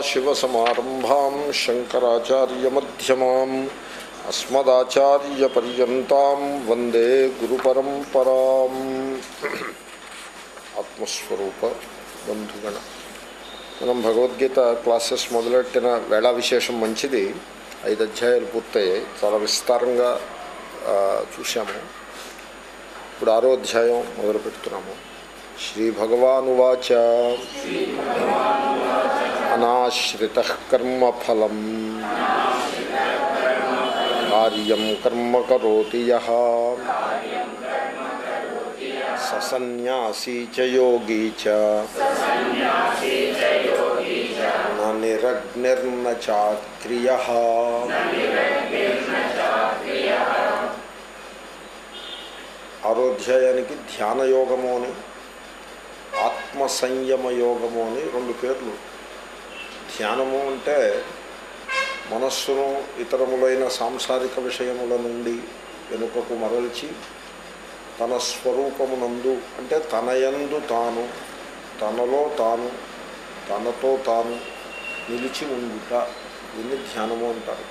సదాశివసమారంభాం శంకరాచార్యమ్యమాం అస్మదాచార్యపర్యంతం వందే గురుపరంపరాం ఆత్మస్వరూప బంధుగణ మనం భగవద్గీత క్లాసెస్ మొదలెట్టిన వేళా విశేషం మంచిది ఐదు అధ్యాయాలు పూర్తయ్యాయి చాలా విస్తారంగా ఆ, చూశాము ఇప్పుడు ఆరో అధ్యాయం మొదలు పెడుతున్నాము శ్రీ భగవానువాచ అనాశ్రిత కర్మఫలం కార్యం కర్మ కరోతి యః ససన్యాసీ చ యోగీ చ న నిరగ్నిర్న చాక్రియ ఆరోధ్యాయానికి ధ్యాన యోగము అని ఆత్మ సంయమ యోగము అని రెండు పేర్లు ధ్యానము అంటే మనస్సును ఇతరములైన సాంసారిక విషయముల నుండి వెనుకకు మరల్చి తన స్వరూపమునందు అంటే తనయందు తాను తనలో తాను తనతో తాను నిలిచి ఉండుట దీన్ని ధ్యానము అంటారు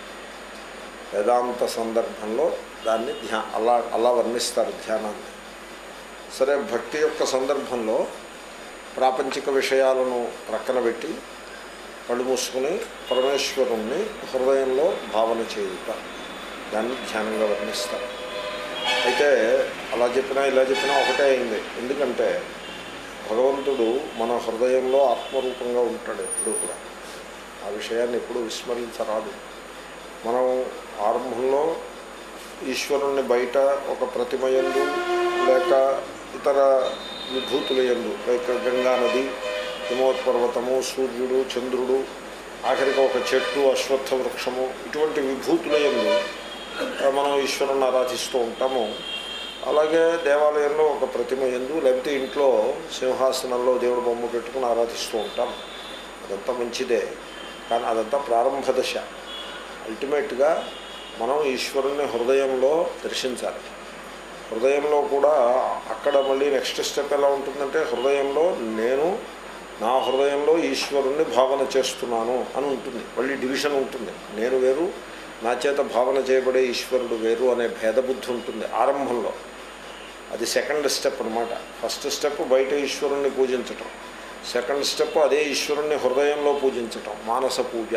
వేదాంత సందర్భంలో దాన్ని ధ్యా అలా అలా వర్ణిస్తారు ధ్యానాన్ని సరే భక్తి యొక్క సందర్భంలో ప్రాపంచిక విషయాలను ప్రక్కన పెట్టి కళ్ళు మూసుకుని పరమేశ్వరుణ్ణి హృదయంలో భావన చేయుట దాన్ని ధ్యానంగా వర్ణిస్తారు అయితే అలా చెప్పినా ఇలా చెప్పినా ఒకటే అయింది ఎందుకంటే భగవంతుడు మన హృదయంలో ఆత్మరూపంగా ఉంటాడు ఎప్పుడూ కూడా ఆ విషయాన్ని ఎప్పుడూ విస్మరించరాదు మనం ఆరంభంలో ఈశ్వరుణ్ణి బయట ఒక ప్రతిమయందు లేక ఇతర విభూతుల యందు లేక గంగా నది హిమోత్పర్వతము సూర్యుడు చంద్రుడు ఆఖరికి ఒక చెట్టు అశ్వత్థ వృక్షము ఇటువంటి విభూతుల యందు మనం ఈశ్వరుని ఆరాధిస్తూ ఉంటాము అలాగే దేవాలయంలో ఒక ప్రతిమ ఎందు లేకపోతే ఇంట్లో సింహాసనంలో దేవుడు బొమ్మ పెట్టుకుని ఆరాధిస్తూ ఉంటాం అదంతా మంచిదే కానీ అదంతా ప్రారంభ దశ అల్టిమేట్గా మనం ఈశ్వరుణ్ణి హృదయంలో దర్శించాలి హృదయంలో కూడా అక్కడ మళ్ళీ నెక్స్ట్ స్టెప్ ఎలా ఉంటుందంటే హృదయంలో నేను నా హృదయంలో ఈశ్వరుణ్ణి భావన చేస్తున్నాను అని ఉంటుంది మళ్ళీ డివిజన్ ఉంటుంది నేను వేరు నా చేత భావన చేయబడే ఈశ్వరుడు వేరు అనే భేదబుద్ధి ఉంటుంది ఆరంభంలో అది సెకండ్ స్టెప్ అనమాట ఫస్ట్ స్టెప్ బయట ఈశ్వరుణ్ణి పూజించటం సెకండ్ స్టెప్ అదే ఈశ్వరుణ్ణి హృదయంలో పూజించటం మానస పూజ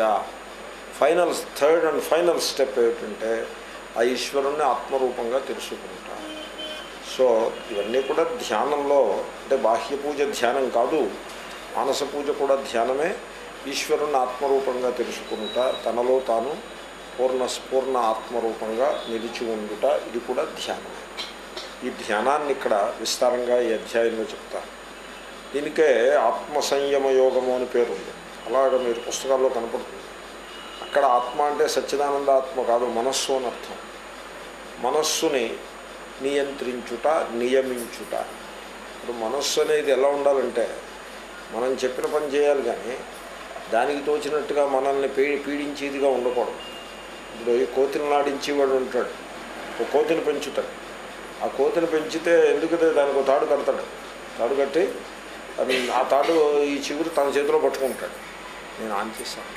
final third and final step ఏమిటంటే ఆ ఈశ్వరుణ్ణి ఆత్మరూపంగా తెలుసుకుంటా సో ఇవన్నీ కూడా ధ్యానంలో అంటే బాహ్య పూజ ధ్యానం కాదు మానస పూజ కూడా ధ్యానమే ఈశ్వరుణ్ణి ఆత్మరూపంగా తెలుసుకుంటా తనలో తాను పూర్ణ స్ఫూర్ణ ఆత్మరూపంగా నిలిచి ఉండుట ఇది కూడా ధ్యానమే ఈ ధ్యానాన్ని ఇక్కడ విస్తారంగా ఈ అధ్యాయంలో చెప్తారు దీనికే ఆత్మ సంయమ యోగము అని పేరు ఉంది అలాగ మీరు పుస్తకాల్లో కనపడుతుంది అక్కడ ఆత్మ అంటే సచ్చిదానంద ఆత్మ కాదు మనస్సు అని అర్థం మనస్సుని నియంత్రించుట నియమించుట ఇప్పుడు మనస్సు అనేది ఎలా ఉండాలంటే మనం చెప్పిన పని చేయాలి కానీ దానికి తోచినట్టుగా మనల్ని పీ పీడించేదిగా ఉండకూడదు ఇప్పుడు ఈ కోతిని నాడించేవాడు ఉంటాడు ఒక కోతిని పెంచుతాడు ఆ కోతిని పెంచితే ఎందుకంటే దానికి ఒక తాడు కడతాడు తాడు కట్టి అది ఆ తాడు ఈ చిగురు తన చేతిలో పట్టుకుంటాడు నేను ఆన్ చేశాను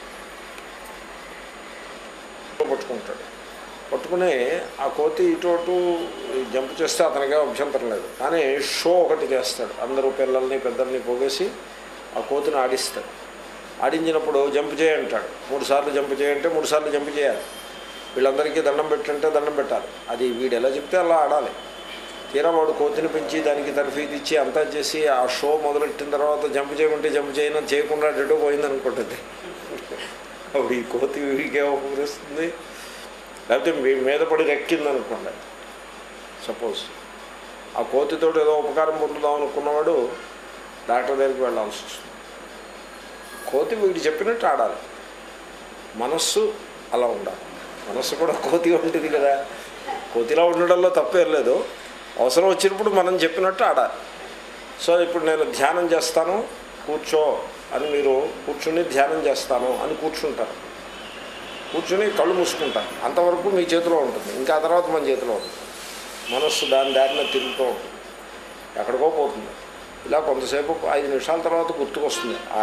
పట్టుకుంటాడు పట్టుకుని ఆ కోతి ఇటు అటు జంప్ చేస్తే అతనికి అభ్యంతరం లేదు కానీ షో ఒకటి చేస్తాడు అందరూ పిల్లల్ని పెద్దల్ని పోగేసి ఆ కోతిని ఆడిస్తాడు ఆడించినప్పుడు జంప్ చేయంటాడు మూడు సార్లు జంప్ చేయంటే మూడు సార్లు జంప్ చేయాలి వీళ్ళందరికీ దండం పెట్టంటే దండం పెట్టాలి అది వీడు ఎలా చెప్తే అలా ఆడాలి తీరా వాడు కోతిని పెంచి దానికి తర్ఫీదు ఇచ్చి అంతా చేసి ఆ షో మొదలెట్టిన తర్వాత జంప్ చేయమంటే జంప్ చేయను చేయకుండా డెడో పోయిందనుకుంటుంది అప్పుడు ఈ కోతి వీడికే ఉపకరిస్తుంది లేకపోతే మీ మీద పడి రెక్కింది అనుకోండి సపోజ్ ఆ కోతితో ఏదో ఉపకారం పొందుదాం అనుకున్నవాడు డాక్టర్ దగ్గరికి వెళ్ళాల్సి వస్తుంది కోతి వీడు చెప్పినట్టు ఆడాలి మనస్సు అలా ఉండాలి మనస్సు కూడా కోతి ఉంటుంది కదా కోతిలా ఉండడంలో తప్పేం లేదు అవసరం వచ్చినప్పుడు మనం చెప్పినట్టు ఆడాలి సో ఇప్పుడు నేను ధ్యానం చేస్తాను కూర్చో అని మీరు కూర్చుని ధ్యానం చేస్తాను అని కూర్చుంటారు కూర్చుని కళ్ళు మూసుకుంటారు అంతవరకు మీ చేతిలో ఉంటుంది ఇంకా ఆ తర్వాత మన చేతిలో ఉంటుంది మనస్సు దాని దారిన తిరుగుతూ ఉంటుంది ఎక్కడికో పోతుంది ఇలా కొంతసేపు ఐదు నిమిషాల తర్వాత గుర్తుకొస్తుంది ఆ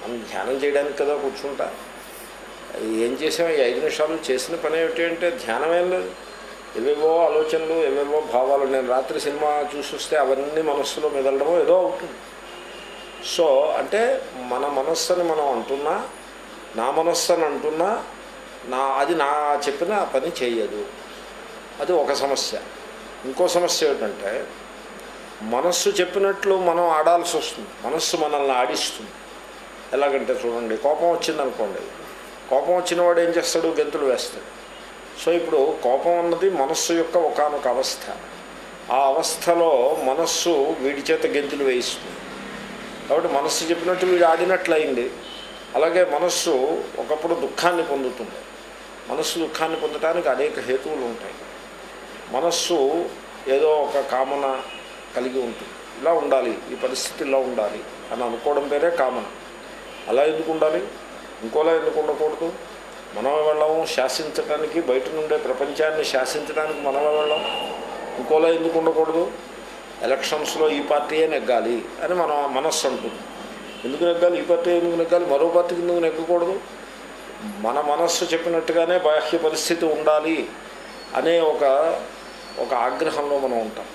మనం ధ్యానం చేయడానికి కదా కూర్చుంటా ఏం చేసాం ఈ ఐదు నిమిషాలు చేసిన పని ఏమిటి అంటే ధ్యానం ఏం లేదు ఏవేవో ఆలోచనలు ఏవేవో భావాలు నేను రాత్రి సినిమా చూసి వస్తే అవన్నీ మనస్సులో మెదలడమో ఏదో అవుతుంది సో అంటే మన మనస్సుని మనం అంటున్నా నా మనస్సు అని అంటున్నా నా అది నా చెప్పిన పని చేయదు అది ఒక సమస్య ఇంకో సమస్య ఏమిటంటే మనస్సు చెప్పినట్లు మనం ఆడాల్సి వస్తుంది మనస్సు మనల్ని ఆడిస్తుంది ఎలాగంటే చూడండి కోపం వచ్చిందనుకోండి కోపం వచ్చిన వాడు ఏం చేస్తాడు గెంతులు వేస్తాడు సో ఇప్పుడు కోపం అన్నది మనస్సు యొక్క ఒకనొక అవస్థ ఆ అవస్థలో మనస్సు వీడి చేత గెంతులు వేయిస్తుంది కాబట్టి మనస్సు చెప్పినట్టు వీడు ఆడినట్లయింది అలాగే మనస్సు ఒకప్పుడు దుఃఖాన్ని పొందుతుంది మనస్సు దుఃఖాన్ని పొందడానికి అనేక హేతువులు ఉంటాయి మనస్సు ఏదో ఒక కామన కలిగి ఉంటుంది ఇలా ఉండాలి ఈ పరిస్థితి ఇలా ఉండాలి అని అనుకోవడం పేరే కామన అలా ఎందుకు ఉండాలి ఇంకోలా ఎందుకు ఉండకూడదు మనం వెళ్ళాము శాసించడానికి బయట నుండే ప్రపంచాన్ని శాసించడానికి మనం వెళ్ళాం ఇంకోలా ఎందుకు ఉండకూడదు ఎలక్షన్స్లో ఈ పార్టీయే నెగ్గాలి అని మన మనస్సు అంటుంది ఎందుకు నెగ్గాలి ఈ పార్టీ ఎందుకు నెగ్గాలి మరో పార్టీకి ఎందుకు నెగ్గకూడదు మన మనస్సు చెప్పినట్టుగానే బాహ్య పరిస్థితి ఉండాలి అనే ఒక ఒక ఆగ్రహంలో మనం ఉంటాం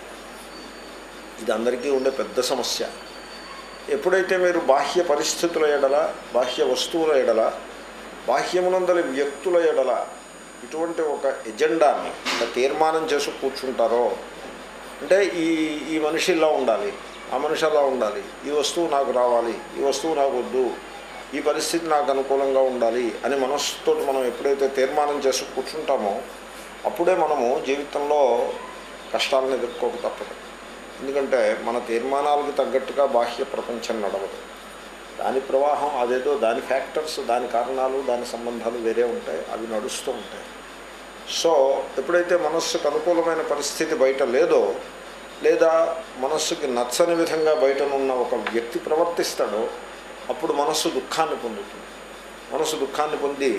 ఇది అందరికీ ఉండే పెద్ద సమస్య ఎప్పుడైతే మీరు బాహ్య పరిస్థితుల ఎడల బాహ్య వస్తువుల ఎడల బాహ్యమునందలి వ్యక్తుల ఎడల ఇటువంటి ఒక ఎజెండాని ఒక తీర్మానం చేసి కూర్చుంటారో అంటే ఈ ఈ మనిషి ఇలా ఉండాలి ఆ మనిషి అలా ఉండాలి ఈ వస్తువు నాకు రావాలి ఈ వస్తువు నాకు వద్దు ఈ పరిస్థితి నాకు అనుకూలంగా ఉండాలి అని మనస్సుతో మనం ఎప్పుడైతే తీర్మానం చేసి కూర్చుంటామో అప్పుడే మనము జీవితంలో కష్టాలను ఎదుర్కోక తప్పదు ఎందుకంటే మన తీర్మానాలకు తగ్గట్టుగా బాహ్య ప్రపంచం నడవదు దాని ప్రవాహం అదేదో దాని ఫ్యాక్టర్స్ దాని కారణాలు దాని సంబంధాలు వేరే ఉంటాయి అవి నడుస్తూ ఉంటాయి సో ఎప్పుడైతే మనస్సుకు అనుకూలమైన పరిస్థితి బయట లేదో లేదా మనస్సుకి నచ్చని విధంగా బయటనున్న ఒక వ్యక్తి ప్రవర్తిస్తాడో అప్పుడు మనస్సు దుఃఖాన్ని పొందుతుంది మనస్సు దుఃఖాన్ని పొంది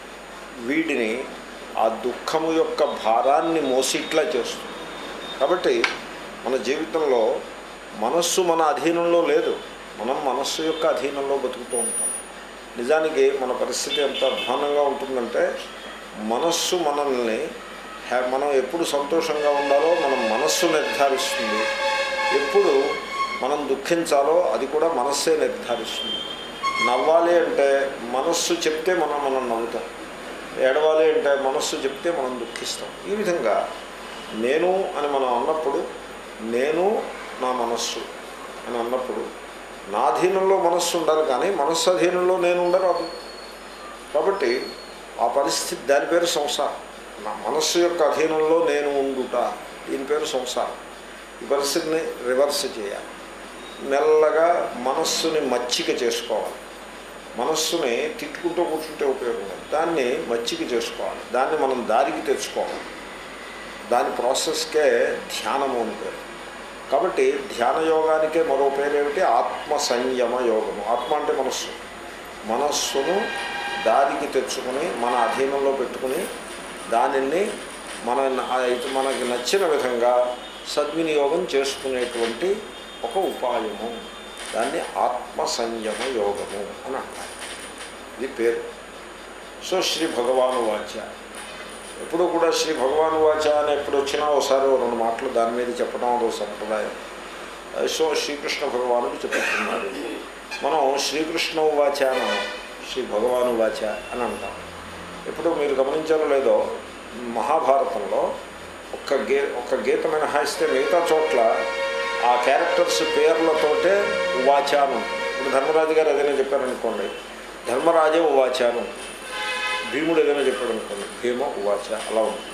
వీడిని ఆ దుఃఖము యొక్క భారాన్ని మోసిట్లా చేస్తుంది కాబట్టి మన జీవితంలో మనస్సు మన అధీనంలో లేదు మనం మనస్సు యొక్క అధీనంలో బతుకుతూ ఉంటాం నిజానికి మన పరిస్థితి ఎంత అధ్వానంగా ఉంటుందంటే మనస్సు మనల్ని హ్యా మనం ఎప్పుడు సంతోషంగా ఉండాలో మనం మనస్సు నిర్ధారిస్తుంది ఎప్పుడు మనం దుఃఖించాలో అది కూడా మనస్సే నిర్ధారిస్తుంది నవ్వాలి అంటే మనస్సు చెప్తే మనం మనం నవ్వుతాం ఏడవాలి అంటే మనస్సు చెప్తే మనం దుఃఖిస్తాం ఈ విధంగా నేను అని మనం అన్నప్పుడు నేను నా మనస్సు అని అన్నప్పుడు నా అధీనంలో మనస్సు ఉండాలి కానీ మనస్సు అధీనంలో నేను ఉండరాదు కాబట్టి ఆ పరిస్థితి దాని పేరు సంసారం నా మనస్సు యొక్క అధీనంలో నేను ఉండుట దీని పేరు సంసారం ఈ పరిస్థితిని రివర్స్ చేయాలి మెల్లగా మనస్సుని మచ్చిక చేసుకోవాలి మనస్సుని తిట్టుకుంటూ కూర్చుంటే ఉపయోగం లేదు దాన్ని మచ్చిక చేసుకోవాలి దాన్ని మనం దారికి తెచ్చుకోవాలి దాని ప్రాసెస్కే ధ్యానము అని పేరు కాబట్టి ధ్యాన యోగానికే మరో పేరు ఏమిటి ఆత్మ సంయమ యోగము ఆత్మ అంటే మనస్సు మనస్సును దారికి తెచ్చుకుని మన అధీనంలో పెట్టుకుని దానిని మన మనకి నచ్చిన విధంగా సద్వినియోగం చేసుకునేటువంటి ఒక ఉపాయము దాన్ని ఆత్మ సంయమ యోగము అని అంటారు ఇది పేరు సో శ్రీ భగవాను వాచ్య ఎప్పుడు కూడా శ్రీ భగవాను వాచ అని ఎప్పుడు వచ్చినా ఒకసారి ఓ రెండు మాటలు దాని మీద చెప్పడం అదో సంప్రదాయం సో శ్రీకృష్ణ భగవానుడు చెప్పుతున్నాడు మనం శ్రీకృష్ణ వాచ అని అనం. శ్రీ భగవాను వాచ అని అంటాం ఎప్పుడు మీరు గమనించారో లేదో మహాభారతంలో ఒక్క గే ఒక్క గీత మినహాయిస్తే మిగతా చోట్ల ఆ క్యారెక్టర్స్ పేర్లతోటే ఉవాచ అని ఉంటుంది ఇప్పుడు ధర్మరాజు గారు ఏదైనా చెప్పారనుకోండి ధర్మరాజే ఉవాచ అని ఉంటుంది భీముడు ఏదైనా చెప్పాడు అనుకోండి భీమ ఉవాచ అలా ఉంటుంది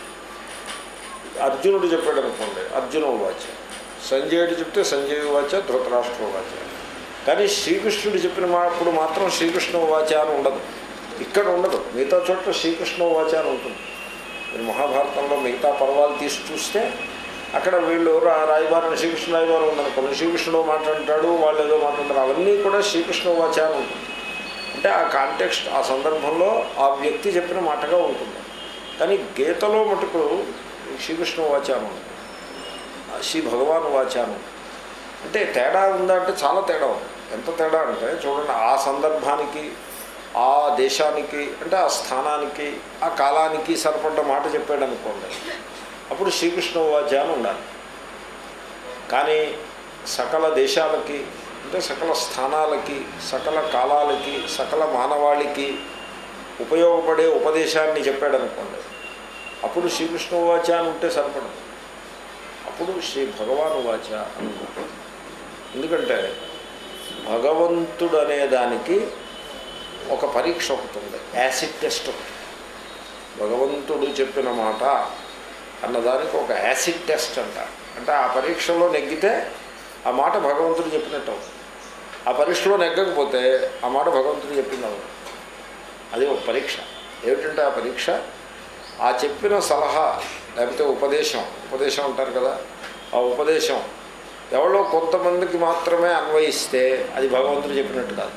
అర్జునుడు చెప్పాడు అనుకోండి అర్జున ఉవాచ సంజయుడు చెప్తే సంజయ్ ఉవాచ ధృతరాష్ట్ర ఉవాచ కానీ శ్రీకృష్ణుడు చెప్పిన మాప్పుడు మాత్రం శ్రీకృష్ణ ఉవాచ అని ఉండదు ఇక్కడ ఉండదు మిగతా చోట్ల శ్రీకృష్ణ ఉవాచ అని ఉంటుంది మీరు మహాభారతంలో మిగతా పర్వాలు తీసి చూస్తే అక్కడ వీళ్ళు రా రాయబారం శ్రీకృష్ణ రాయబారం ఉందనుకోండి శ్రీకృష్ణుడు మాట్లాడతాడు వాళ్ళు ఏదో మాట్లాడతారు అవన్నీ కూడా శ్రీకృష్ణ ఉవాచ అని ఉంటుంది అంటే ఆ కాంటెక్స్ట్ ఆ సందర్భంలో ఆ వ్యక్తి చెప్పిన మాటగా ఉంటుంది కానీ గీతలో మటుకు శ్రీకృష్ణ వాచాను శ్రీ భగవాన్ వాచాను అంటే తేడా ఉందా అంటే చాలా తేడా ఉంది ఎంత తేడా అంటే చూడండి ఆ సందర్భానికి ఆ దేశానికి అంటే ఆ స్థానానికి ఆ కాలానికి సరిపడ్డ మాట చెప్పాడు అనుకోండి అప్పుడు శ్రీకృష్ణ వాచ అని ఉండాలి కానీ సకల దేశాలకి అంటే సకల స్థానాలకి సకల కాలాలకి సకల మానవాళికి ఉపయోగపడే ఉపదేశాన్ని చెప్పాడు అనుకోండి అప్పుడు శ్రీకృష్ణ వాచ అని ఉంటే సరిపడదు అప్పుడు శ్రీ భగవాను వాచ అని ఉంటుంది. ఎందుకంటే భగవంతుడు అనే దానికి ఒక పరీక్ష ఒకటి ఉంది యాసిడ్ టెస్ట్ ఒకటి భగవంతుడు చెప్పిన మాట అన్నదానికి ఒక యాసిడ్ టెస్ట్ అంట అంటే ఆ పరీక్షలో నెగ్గితే ఆ మాట భగవంతుడు చెప్పినట్టు అవుతుంది ఆ పరీక్షలో నెగ్గకపోతే ఆ మాట భగవంతుడు చెప్పింది అవుతుంది అది ఒక పరీక్ష ఏమిటంటే ఆ పరీక్ష ఆ చెప్పిన సలహా లేకపోతే ఉపదేశం ఉపదేశం అంటారు కదా ఆ ఉపదేశం ఎవరో కొంతమందికి మాత్రమే అన్వయిస్తే అది భగవంతుడు చెప్పినట్టు కాదు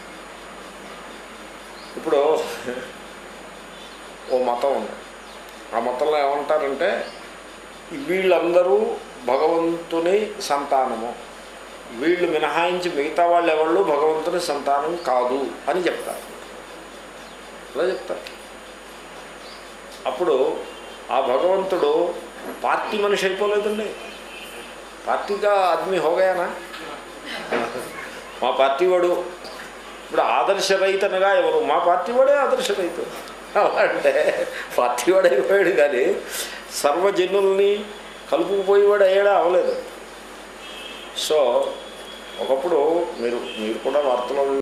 ఇప్పుడు ఓ మతం ఉంది ఆ మతంలో ఏమంటారంటే వీళ్ళందరూ భగవంతుని సంతానము వీళ్ళు మినహాయించి మిగతా వాళ్ళు ఎవళ్ళు భగవంతుని సంతానం కాదు అని చెప్తారు అలా చెప్తారు అప్పుడు ఆ భగవంతుడు పార్టీ మనిషి అయిపోలేదండి పార్టీగా ఆద్మీ హోగాయనా మా పార్టీ వాడు ఇప్పుడు ఆదర్శ రైతనగా ఎవరు మా పార్టీ వాడే ఆదర్శ రైతు అలా అంటే పార్టీ వాడు అయిపోయాడు కానీ సర్వజనుల్ని కలుపుకుపోయేవాడు అయ్యాడా అవలేదు సో ఒకప్పుడు మీరు మీరు కూడా వార్తలో